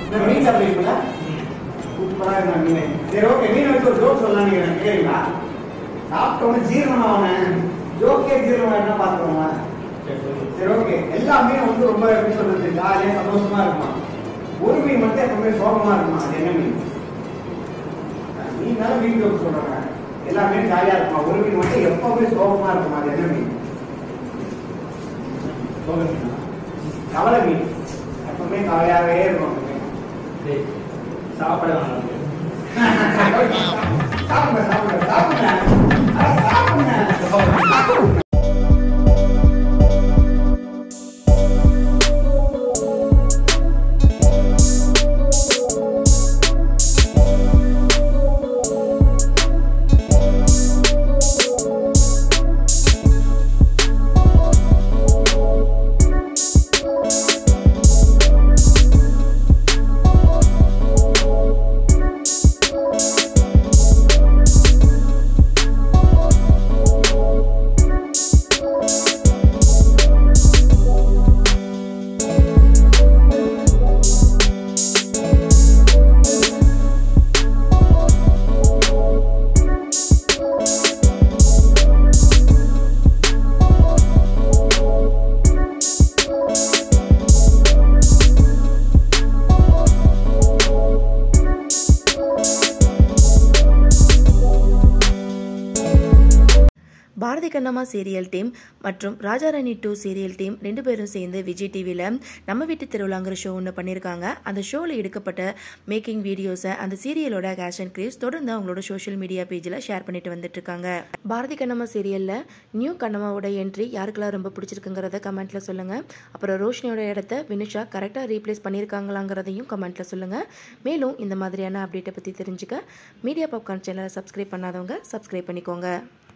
இந்த மீன் சாப்பிடுவீங்களா சூப்பரா இருக்கு மீன் சரி ஓகே மீன் வச்சு ஒரு ஜோக் சொல்லலாம் நீங்க எனக்கு கேக்குறீங்களா சாப்பிட்டோன்னு ஜீரணம் ஆகணும் ஜோக்கே ஜீரணம் ஆகினா பார்த்துக்கோங்க சரி ஓகே எல்லா மீனும் வந்து ரொம்ப எப்படி சொல்றது ஜாலியா சந்தோஷமா இருக்குமா ஒரு மீன் மட்டும் எப்பவுமே சோகமா இருக்குமா அது என்ன மீன் மீனால மீன் ஜோக் சொல்றாங்க எல்லா மீனும் ஜாலியா இருக்குமா ஒரு மீன் மட்டும் எப்பவுமே சோகமா இருக்குமா அது என்ன மீன் கவலை மீன் எப்பவுமே கவலையாவே இருக்கும் அந்த மீன். சாப்பிட வேணாம் சாப்பிடுங்க சாப்பிடுங்க சாப்பிடுங்க அட, சாப்பிடுங்க பாரதி கண்ணம்மா சீரியல் டீம் மற்றும் ராஜாராணி டூ சீரியல் டீம் ரெண்டு பேரும் சேர்ந்து விஜய் டிவியில் நம்ம வீட்டு திருவிழாங்கிற ஷோ ஒன்று பண்ணியிருக்காங்க அந்த ஷோவில் எடுக்கப்பட்ட மேக்கிங் வீடியோஸை அந்த சீரியலோட கேஷ் அண்ட் கிரீஸ் தொடர்ந்து அவங்களோட சோஷியல் மீடியா பேஜில் ஷேர் பண்ணிட்டு வந்துட்டு இருக்காங்க பாரதி கண்ணம்மா சீரியலில் நியூ கண்ணம்மாவோட என்ட்ரி யாருக்கெல்லாம் ரொம்ப பிடிச்சிருக்குங்கிறத கமெண்ட்டில் சொல்லுங்கள் அப்புறம் ரோஷினியோட இடத்த வினுஷா கரெக்டாக ரீப்ளேஸ் பண்ணியிருக்காங்களாங்கிறதையும் கமெண்ட்டில் சொல்லுங்கள் மேலும் இந்த மாதிரியான அப்டேட்டை பற்றி தெரிஞ்சுக்க மீடியா பாப்கார்ன் சேனலை சப்ஸ்கிரைப் பண்ணாதவங்க சப்ஸ்கிரைப் பண்ணிக்கோங்க